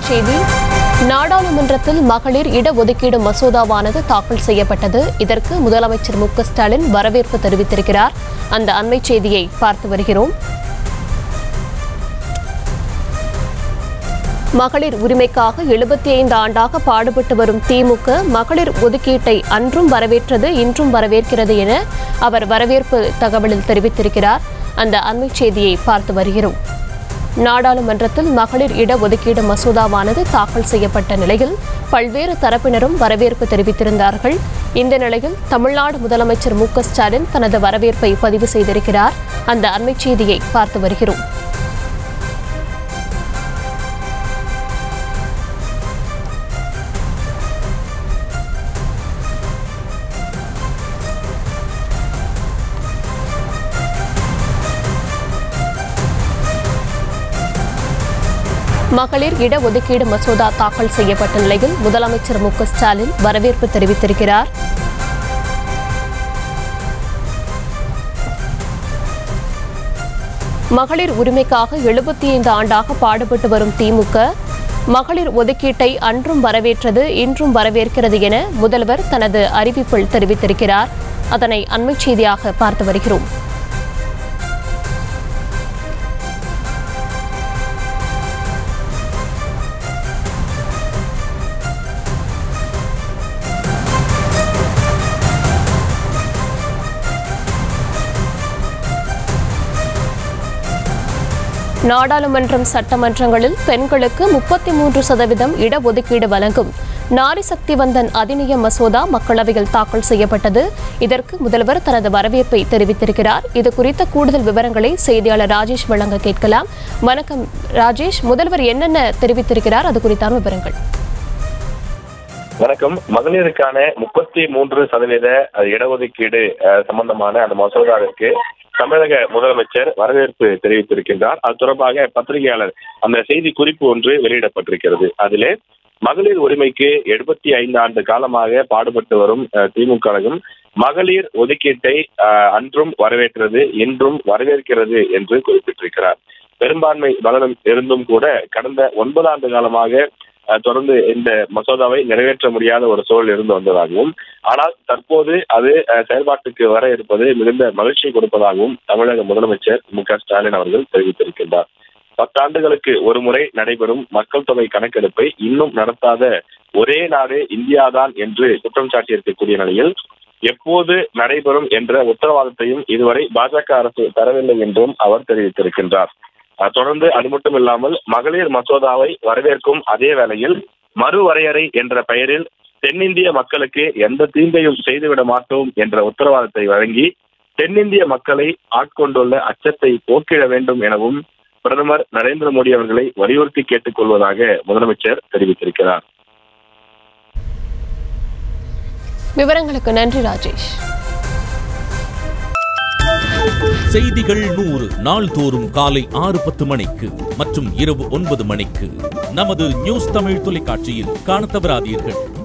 செய்தி நாடாளுமன்றத்தில் மகளிர் இடஒதுக்கீடு மசோதாவானது தாக்கல் செய்யப்பட்டது இதற்கு முதலமைச்சர் மு க ஸ்டாலின் வரவேற்பு தெரிவித்திருக்கிறார் அந்த அண்மை செய்தியை பார்த்து வருகிறோம் மகளிர் உரிமைக்காக எழுபத்தி ஐந்து ஆண்டாக பாடுபட்டு வரும் திமுக மகளிர் ஒதுக்கீட்டை அன்றும் வரவேற்றது இன்றும் வரவேற்கிறது என அவர் வரவேற்பு தகவலில் தெரிவித்திருக்கிறார் அந்த அண்மை செய்தியை பார்த்து வருகிறோம் நாடாளுமன்றத்தில் மகளிர் இடஒதுக்கீடு மசோதாவானது தாக்கல் செய்யப்பட்ட நிலையில் பல்வேறு தரப்பினரும் வரவேற்பு தெரிவித்திருந்தார்கள் இந்த நிலையில் தமிழ்நாடு முதலமைச்சர் மு க ஸ்டாலின் தனது வரவேற்பை பதிவு செய்திருக்கிறார் அந்த அண்மை செய்தியை பார்த்து வருகிறோம் மகளிர் இடஒதுக்கீடு மசோதா தாக்கல் செய்யப்பட்ட நிலையில் முதலமைச்சர் மு க ஸ்டாலின் வரவேற்பு தெரிவித்திருக்கிறார் மகளிர் உரிமைக்காக எழுபத்தி ஐந்து ஆண்டாக பாடுபட்டு வரும் திமுக மகளிர் ஒதுக்கீட்டை அன்றும் வரவேற்றது இன்றும் வரவேற்கிறது என முதல்வர் தனது அறிவிப்பில் தெரிவித்திருக்கிறார் அதனை அண்மை செய்தியாக பார்த்து வருகிறோம் நாடாளுமன்றம் சட்டமன்றங்களில் பெண்களுக்கு முப்பத்தி மூன்று சதவீதம் இடஒதுக்கீடு வழங்கும் நாரி சக்தி வந்தன் அதிநிய மசோதா மக்களவையில் தாக்கல் செய்யப்பட்டது இதற்கு முதல்வர் தனது வரவேற்பை தெரிவித்திருக்கிறார் இது குறித்த கூடுதல் விவரங்களை செய்தியாளர் ராஜேஷ் வழங்க கேட்கலாம் வணக்கம் ராஜேஷ் முதல்வர் என்னென்ன தெரிவித்திருக்கிறார் அது குறித்தான விவரங்கள் வணக்கம் மகளிருக்கான முப்பத்தி மூன்று சதவீத அஹ், இடஒதுக்கீடு அஹ், சம்பந்தமான அந்த மசோதாவிற்கு தமிழக முதலமைச்சர் வரவேற்பு தெரிவித்திருக்கின்றார் அது தொடர்பாக பத்திரிகையாளர் அந்த செய்தி குறிப்பு ஒன்று வெளியிடப்பட்டிருக்கிறது அதிலே மகளிர் உரிமைக்கு எழுபத்தி ஐந்து ஆண்டு காலமாக பாடுபட்டு வரும் அஹ், திமுக கழகம் மகளிர் ஒதுக்கீட்டை அஹ், அன்றும் வரவேற்றது இன்றும் வரவேற்கிறது என்று குறிப்பிட்டிருக்கிறார் பெரும்பான்மை பலனும் இருந்தும் கூட கடந்த ஒன்பது ஆண்டு காலமாக அஹ், தொடர்ந்து இந்த மசோதாவை நிறைவேற்ற முடியாத ஒரு சூழல் இருந்து வந்ததாகவும் ஆனால் தற்போது அது அஹ், செயல்பாட்டுக்கு வர இருப்பது மிகுந்த மகிழ்ச்சி கொடுப்பதாகவும் தமிழக முதலமைச்சர் மு க ஸ்டாலின் அவர்கள் தெரிவித்திருக்கின்றார் பத்தாண்டுகளுக்கு ஒரு முறை நடைபெறும் மக்கள் தொகை கணக்கெடுப்பை இன்னும் நடத்தாத ஒரே நாடு இந்தியாதான் என்று குற்றம் சாட்டியிருக்கக்கூடிய நிலையில் எப்போது நடைபெறும் என்ற உத்தரவாதத்தையும் இதுவரை பாஜக அரசு தரவில்லை என்றும் அவர் தெரிவித்திருக்கின்றார் அஹ் தொடர்ந்து அது மட்டும் இல்லாமல் மகளிர் மசோதாவை வரவேற்கும் அதே வேளையில் மறுவரையறை என்ற பெயரில் தென்னிந்திய மக்களுக்கு எந்த தீங்கையும் செய்துவிட மாட்டோம் என்ற உத்தரவாதத்தை வழங்கி தென்னிந்திய மக்களை ஆட்கொண்டுள்ள அச்சத்தை போக்கிட வேண்டும் எனவும் பிரதமர் நரேந்திர மோடி அவர்களை வலியுறுத்தி கேட்டுக் கொள்வதாக முதலமைச்சர் தெரிவித்திருக்கிறார் விவரங்களுக்கு நன்றி ராஜேஷ் செய்திகள் நூறு நாள்தோறும் காலை ஆறு பத்து மணிக்கு மற்றும் இரவு ஒன்பது மணிக்கு நமது நியூஸ் தமிழ் தொலைக்காட்சியில் காணத் தவறாதீர்கள்